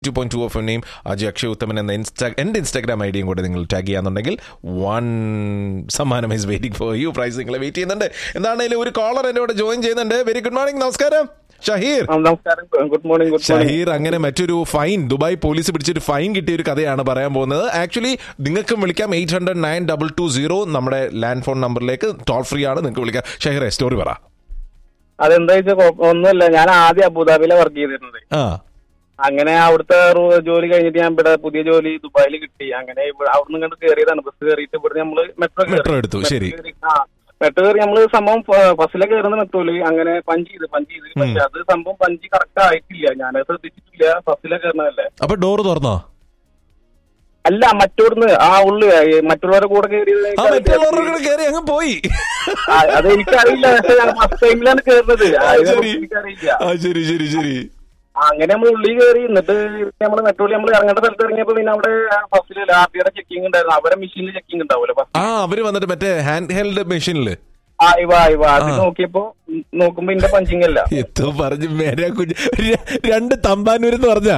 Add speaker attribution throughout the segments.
Speaker 1: To point two of name Ajay Akshay Uthaman എന്ന insta എൻ്റെ Instagram I ഡിയും കൂടെ നിങ്ങൾ ടാഗ് ചെയ്യാന്നുണ്ടെങ്കിൽ വൺ സമ്മാനം is waiting for you prize നിങ്ങളെ വെയിറ്റ് ചെയ്യുന്നുണ്ട് എന്താണെങ്കിലും ഒരു കോളർ എൻ്റെ കൂടെ ജോയിൻ ചെയ്യുന്നുണ്ട് വെരി ഗുഡ് മോർണിംഗ് നമസ്കാരം ഷഹീർ
Speaker 2: ആ, നമസ്കാരം good morning good morning
Speaker 1: Shaheer അങ്ങനെ മറ്റൊരു ഫൈൻ ദുബായ് പോലീസ് പിടിച്ചൊരു ഫൈൻ കിട്ടിയ ഒരു കഥയാണ് പറയാൻ പോകുന്നത് ആക്ച്വലി നിങ്ങൾക്കും വിളിക്കാം eight hundred nine double two zero നമ്മുടെ ലാൻഡ് ഫോൺ നമ്പറിലേക്ക് ടോൾ ഫ്രീ ആണ് നിങ്ങൾക്ക് വിളിക്കാം ഷഹീറെ സ്റ്റോറി പറ
Speaker 2: അതെന്താ വെച്ചാൽ ഒന്നുമില്ല ഞാൻ ആദ്യം അബുദാബിയിലെ വർക്ക് ചെയ്തിരുന്നത്
Speaker 1: ആ
Speaker 2: അങ്ങനെ അവിടുത്തെ റൂ- ജോലി കഴിഞ്ഞിട്ട് ഞാൻ ഇവിടെ പുതിയ ജോലി ദുബായിൽ കിട്ടി അങ്ങനെ ഇവിടെ അവിടുന്ന് ഇങ്ങോട്ട് കയറിയതാണ് ബസ് കയറിയിട്ട് ഇവിടെ നമ്മള് മെട്രോ
Speaker 1: മെട്രോ എടുത്തു, ശരി.
Speaker 2: ആ മെട്രോ കയറി നമ്മള് സംഭവം ബസ്സിലെ കയറുന്ന മെട്രോയില് അങ്ങനെ പഞ്ച് ചെയ്ത് പഞ്ച് ചെയ്ത് പക്ഷെ അത് സംഭവം പഞ്ച് കറക്റ്റ് ആയിട്ടില്ല ഞാനത് ശ്രദ്ധിച്ചിട്ടില്ല ബസ്സിലെ കയറുന്നതല്ലേ
Speaker 1: അപ്പൊ ഡോറ് തുറന്നോ
Speaker 2: അല്ല മറ്റോടുന്ന് ആ ഉള്ളു മറ്റുള്ളവരുടെ കൂടെ കയറിയത്
Speaker 1: ആ മറ്റുള്ളവരുടെ കയറി അങ്ങ് പോയി
Speaker 2: ആ, അത് എനിക്കറിയില്ല പക്ഷെ ഞാൻ ഫസ്റ്റ് ടൈമിലാണ് കയറുന്നത്
Speaker 1: ആ,
Speaker 2: അതിനെ
Speaker 1: ശരി
Speaker 2: കുറിച്ച് എനിക്കറിയില്ല
Speaker 1: ആ ശരി ശരി ശരി
Speaker 2: ആ, അങ്ങനെ നമ്മൾ ഉള്ളിൽ കയറി എന്നിട്ട് നമ്മൾ മെട്രോയിൽ നമ്മൾ ഇറങ്ങേണ്ട സ്ഥലത്ത് ഇറങ്ങിയപ്പോ പിന്നെ അവിടെ ഫസ്റ്റിൽ ആർട്ടിയുടെ ചെക്കിംഗ് ഉണ്ടായിരുന്നു അവരെ മെഷീനിൽ ചെക്കിംഗ് ഉണ്ടാവുമല്ലോ ഫസ്റ്റ്
Speaker 1: ആ അവര് വന്നിട്ട് മറ്റേ ഹാൻഡ് ഹെൽഡ് മെഷീനില്
Speaker 2: ആ ഇവ ഇവ അത് നോക്കിയപ്പോ ഉം, നോക്കുമ്പോ ഇന്റെ പഞ്ചിങ് അല്ല
Speaker 1: എത്തോ പറഞ്ഞു മേരെ കുഞ്ഞ് ര- രണ്ട് തമ്പാനൂരെന്ന് പറഞ്ഞാ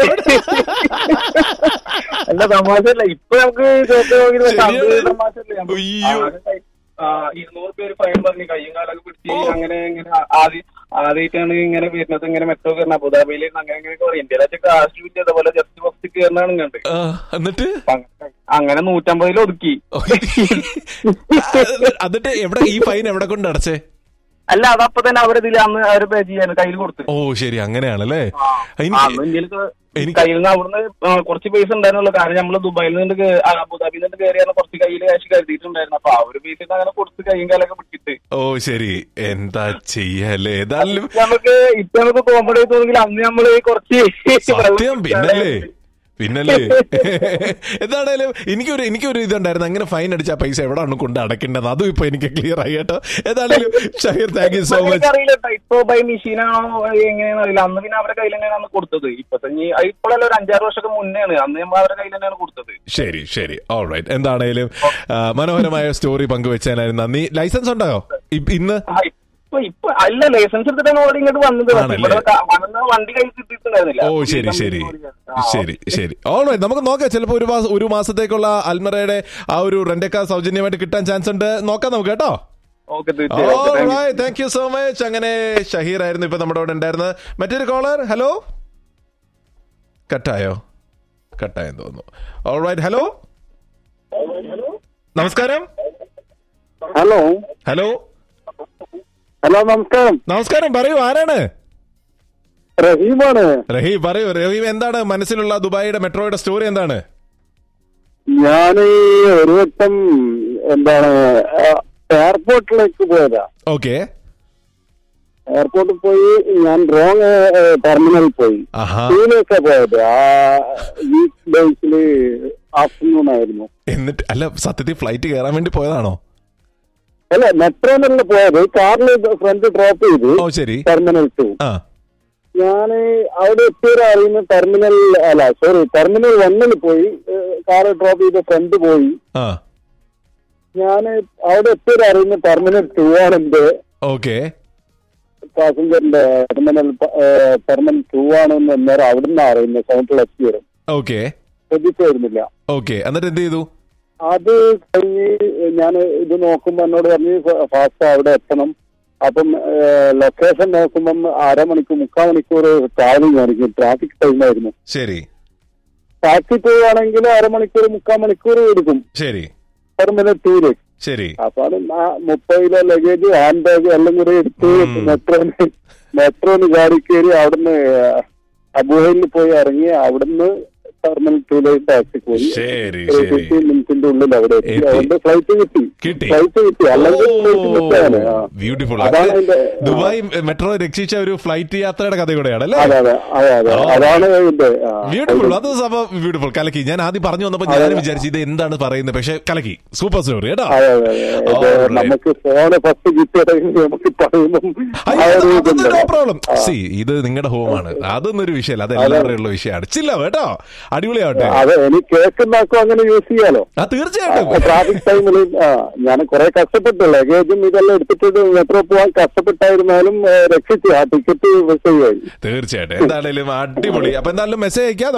Speaker 2: അല്ല തമാശല്ല ഇപ്പൊ നമുക്ക് ചോദിച്ചു നോക്കി
Speaker 1: ശരിയാണ്.
Speaker 2: അത് തമാശല്ലേ നമുക്ക്
Speaker 1: അയ്യോ.
Speaker 2: ആകെ കൈ- ആ, ഇരുന്നൂറ് പേര് ഫൈൻ പറഞ്ഞു കയ്യും കാലൊക്കെ പിടിച്ച് അങ്ങനെ ഇങ്ങനെ ആദ്യം ആദ്യമായിട്ടാണ് ഇങ്ങനെ വരുന്നത് ഇങ്ങനെ മെട്രോ കയറുന്നത് അബുദാബിയിൽ അങ്ങനെ അങ്ങനെ പറയും ഇന്ത്യയിലെ കാശ് വിറ്റ് അതേപോലെ ജസ്റ്റ് ഫസ്റ്റ് കയറുന്നതാണ് കണ്ട്
Speaker 1: ആ, എന്നിട്ട്
Speaker 2: അപ്പൊ അങ്ങനെ- അങ്ങനെ നൂറ്റമ്പതിൽ ഒതുക്കി
Speaker 1: എന്നിട്ട് എവിടെ ഈ ഫൈൻ എവിടെ കൊണ്ട് അടച്ചേ
Speaker 2: അല്ല അതപ്പൊ തന്നെ അവരിതിൽ അന്ന് അവര് പേ ചെയ്യാൻ കയ്യിൽ കൊടുത്തു
Speaker 1: ഓ ശരി അങ്ങനെയാണല്ലേ
Speaker 2: ആ,
Speaker 1: എനിക്ക്
Speaker 2: അന്ന് ഇന്ത്യയിലേക്ക്
Speaker 1: എനിക്ക്
Speaker 2: കയ്യിൽ നിന്ന് അവിടുന്ന് ആ, കുറച്ച് പൈസ ഉണ്ടായിരുന്നുള്ളൂ കാരണം നമ്മള് ദുബായിൽ നിന്ന് കേ- ആ, അബുദാബിയിൽ നിന്ന് കയറിയാണ് കുറച്ച് കയ്യിൽ കാശ് കരുതിയിട്ടുണ്ടായിരുന്നു അപ്പൊ ആ ഒരു പൈസ അങ്ങനെ കൊടുത്ത് കയ്യും കാലൊക്കെ പിടിച്ചിട്ട്
Speaker 1: ഓ ശരി എന്താ ചെയ്യല്ലേ ഏതായാലും
Speaker 2: ഇപ്പൊ നമുക്ക് ഇപ്പൊ നമുക്ക് കോമഡി തോന്നുമെങ്കിൽ അന്ന് നമ്മള് കുറച്ച്
Speaker 1: സത്യം പിന്നല്ലേ പിന്നല്ലേ എന്താണേലും എനിക്കൊരു എനിക്കൊരു ഇതുണ്ടായിരുന്നു അങ്ങനെ ഫൈൻ അടിച്ച ആ പൈസ എവിടെയാണ് കൊണ്ട് അടക്കേണ്ടത് അതും ഇപ്പൊ എനിക്ക് ക്ലിയർ ആയി കേട്ടോ ഏതാണേലും Shaheer thank you so much
Speaker 2: അറിയില്ല ഇപ്പൊ ബൈ മെഷീനാണോ എങ്ങനെയാണെന്ന് അറിയില്ല അന്ന് പിന്നെ അവരുടെ കയ്യിൽ തന്നെയാണ് അന്ന് കൊടുത്തത് ഇപ്പൊ തന്നെ ഇപ്പോഴല്ല ഒരു അഞ്ചാറ് വർഷമൊക്കെ മുന്നെയാണ് അന്ന് നമ്മൾ അവരുടെ കയ്യിൽ തന്നെയാണ് കൊടുത്തത്
Speaker 1: ശരി ശരി ഓൾ റൈറ്റ് എന്താണേലും ആ, മനോഹരമായ സ്റ്റോറി പങ്കുവെച്ചതിനായിരുന്നു നന്ദി ലൈസൻസ് ഉണ്ടോ ഇ- ഇന്ന്
Speaker 2: ആ, ഇപ്പൊ ഇപ്പൊ അല്ല ലൈസൻസ് എടുത്തിട്ടാണ് ഓടി ഇങ്ങോട്ട് വന്നത് പക്ഷെ
Speaker 1: ആണല്ലേ?
Speaker 2: ഇവിടെ ക- വന്ന വണ്ടി കയ്യിൽ കിട്ടിയിട്ടുണ്ടായിരുന്നില്ല
Speaker 1: ഓ ശരി ശരി
Speaker 2: ആ,
Speaker 1: ശരി ശരി ഓൾ റൈറ്റ് നമുക്ക് നോക്കാം ചിലപ്പോൾ ഒരു മാസം ഒരു മാസത്തേക്കുള്ള അൽമറയുടെ ആ ഒരു റെന്റക്കാർ സൗജന്യമായിട്ട് കിട്ടാൻ ചാൻസ് ഉണ്ട് നോക്കാം നമുക്ക് കേട്ടോ
Speaker 2: ഓക്കെ തീർച്ചയായും okay, thank you.
Speaker 1: Thank you so much അങ്ങനെ ഷഹീർ ആയിരുന്നു ഇപ്പൊ നമ്മുടെ ഇവിടെ ഉണ്ടായിരുന്നത് മറ്റൊരു കോളർ ഹലോ കട്ടായോ കട്ടായെന്ന് തോന്നുന്നു ഓൾ റൈറ്റ് ഹലോ നമസ്കാരം
Speaker 2: ഹലോ
Speaker 1: ഹലോ
Speaker 2: ഹലോ നമസ്കാരം
Speaker 1: നമസ്കാരം പറയൂ ആരാണ്
Speaker 2: റഹീമാണ്
Speaker 1: റഹീം പറയൂ റഹീം എന്താണ് മനസ്സിലുള്ള ദുബായിയുടെ മെട്രോയുടെ സ്റ്റോറി എന്താണ്
Speaker 2: ഞാൻ ഒരു വട്ടം എന്താണ് എയർപോർട്ടിലേക്ക് പോയതാ
Speaker 1: ഓക്കെ
Speaker 2: എയർപോർട്ടിൽ പോയി ഞാൻ റോങ് ടെർമിനലിൽ പോയി
Speaker 1: ആഹാ
Speaker 2: ടൂലൊക്കെ പോയത് ആ വീക്ക് ഡേയ്സിൽ ആഫ്റ്റർനൂൺ ആയിരുന്നു
Speaker 1: എന്നിട്ട് അല്ല സത്യത്തിൽ ഫ്ലൈറ്റ് കയറാൻ വേണ്ടി പോയതാണോ
Speaker 2: അല്ല മെട്രോനല്ല പോയത് കാറിൽ ഫ്രണ്ട് ഡ്രോപ്പ് ചെയ്ത്
Speaker 1: ഓ ശരി
Speaker 2: ടെർമിനൽ ടു
Speaker 1: ആ
Speaker 2: ഞാൻ അവിടെ എത്തിയത് അറിയുന്ന ടെർമിനൽ അല്ല സോറി ടെർമിനൽ വണ്ണിൽ പോയി കാറ് ഡ്രോപ്പ് ചെയ്ത് ഫ്രണ്ട് പോയി
Speaker 1: ആ
Speaker 2: ഞാൻ അവിടെ എത്തിയത് അറിയുന്ന ടെർമിനൽ ടു ആണ് എന്റെ
Speaker 1: ഓക്കെ
Speaker 2: പാസഞ്ചറിന്റെ ടെർമിനൽ ടെർമിനൽ ടു ആണെന്ന് അന്നേരം അവിടെ നിന്ന് അറിയുന്നത് സൗണ്ടിൽ എത്തിയത്
Speaker 1: ഓക്കെ
Speaker 2: ശ്രദ്ധിച്ചായിരുന്നില്ല
Speaker 1: ഓക്കെ എന്നിട്ട് എന്ത് ചെയ്തു
Speaker 2: അത് കഴിഞ്ഞ് ഞാൻ ഇത് നോക്കുമ്പോ എന്നോട് പറഞ്ഞ് ഫാസ്റ്റ് അവിടെ എത്തണം അപ്പം ലൊക്കേഷൻ നോക്കുമ്പം അരമണിക്കൂർ മുക്കാൽ മണിക്കൂർ ട്രാവലിംഗ് ആയിരിക്കും ട്രാഫിക് ടൈം ആയിരുന്നു
Speaker 1: ശരി
Speaker 2: ടാക്സി പോവുകയാണെങ്കിൽ അരമണിക്കൂർ മുക്കാൽ മണിക്കൂർ എടുക്കും
Speaker 1: ശരി
Speaker 2: ടെർമിനൽ ടൂലേക്ക്
Speaker 1: ശരി
Speaker 2: അപ്പൊ അത് ആ മുപ്പത് കിലോ ലഗേജ് ഹാൻഡ് ബാഗ് എല്ലാം കൂടി എടുത്ത്
Speaker 1: ഉം.
Speaker 2: മെട്രോന് മെട്രോന് ഗാഡി കയറി അവിടുന്ന് അബുഹയിൽ പോയി ഇറങ്ങി അവിടുന്ന് ടെർമിനൽ ടൂലേക്ക് ടാക്സി പോയി
Speaker 1: ശരി
Speaker 2: ഒരു
Speaker 1: ശരി
Speaker 2: ഫിഫ്റ്റീൻ മിനിറ്റിന്റെ ഉള്ളിൽ അവിടെ എത്തി
Speaker 1: എത്തി.
Speaker 2: അതുകൊണ്ട് ഫ്ലൈറ്റ് കിട്ടി
Speaker 1: കിട്ടി.
Speaker 2: ഫ്ലൈറ്റ് കിട്ടി അല്ലെങ്കിൽ ഫ്ലൈറ്റ് മിസ്സാണ് ആ.
Speaker 1: ബ്യൂട്ടിഫുൾ
Speaker 2: അതാണ് അതിന്റെ
Speaker 1: ദുബായ് മെട്രോ രക്ഷിച്ച ഒരു ഫ്ലൈറ്റ് യാത്രയുടെ കഥ കൂടെയാണ് അല്ലേ
Speaker 2: അതെ അതെ അതെ അതെ
Speaker 1: ആ.
Speaker 2: അതാണ് ഇതിന്റെ ആ.
Speaker 1: ബ്യൂട്ടിഫുൾ അത് സംഭവം ബ്യൂട്ടിഫുൾ കലക്കി ഞാൻ ആദ്യം പറഞ്ഞു വന്നപ്പോ ഞാൻ വിചാരിച്ചു ഇത് എന്താണ് പറയുന്നത് പക്ഷെ കലക്കി സൂപ്പർ സ്റ്റോറി കേട്ടോ
Speaker 2: അതെ അതെ അതെ. ഇത്
Speaker 1: Alright.
Speaker 2: നമുക്ക് ഫോണ് ഫസ്റ്റ് കിട്ടിയതെങ്കിൽ നമുക്ക് പറയുമ്പം ആ
Speaker 1: അയ്യോ,
Speaker 2: ഒരു
Speaker 1: അതൊന്നും
Speaker 2: ഇതുണ്ട്
Speaker 1: നോ പ്രോബ്ലം സി ഇത് നിങ്ങളുടെ ഹോമാണ് അതൊന്നും ഒരു വിഷയമല്ല അത് എല്ലാവരുടെയും ഉള്ള വിഷയമാണ് ചില്ല കേട്ടോ അടിപൊളിയാവട്ടെ
Speaker 2: അതെ എനിക്ക് കേൾക്കുന്നാക്കും അങ്ങനെ യൂസ് ചെയ്യാലോ
Speaker 1: ആ തീർച്ചയായിട്ടും
Speaker 2: ട്രാഫിക് ടൈമിൽ ഞാൻ കുറെ കഷ്ടപ്പെട്ടു ലഗേജും ഇതെല്ലാം എടുത്തിട്ട് മെട്രോ പോകാൻ കഷ്ടപ്പെട്ടായിരുന്നാലും ഏ, രക്ഷിച്ചു ആ ടിക്കറ്റ് ചെയ്യുമായി
Speaker 1: തീർച്ചയായിട്ടും എന്താണേലും അടിപൊളി അപ്പൊ എന്തായാലും മെസ്സേജ് അയക്കാം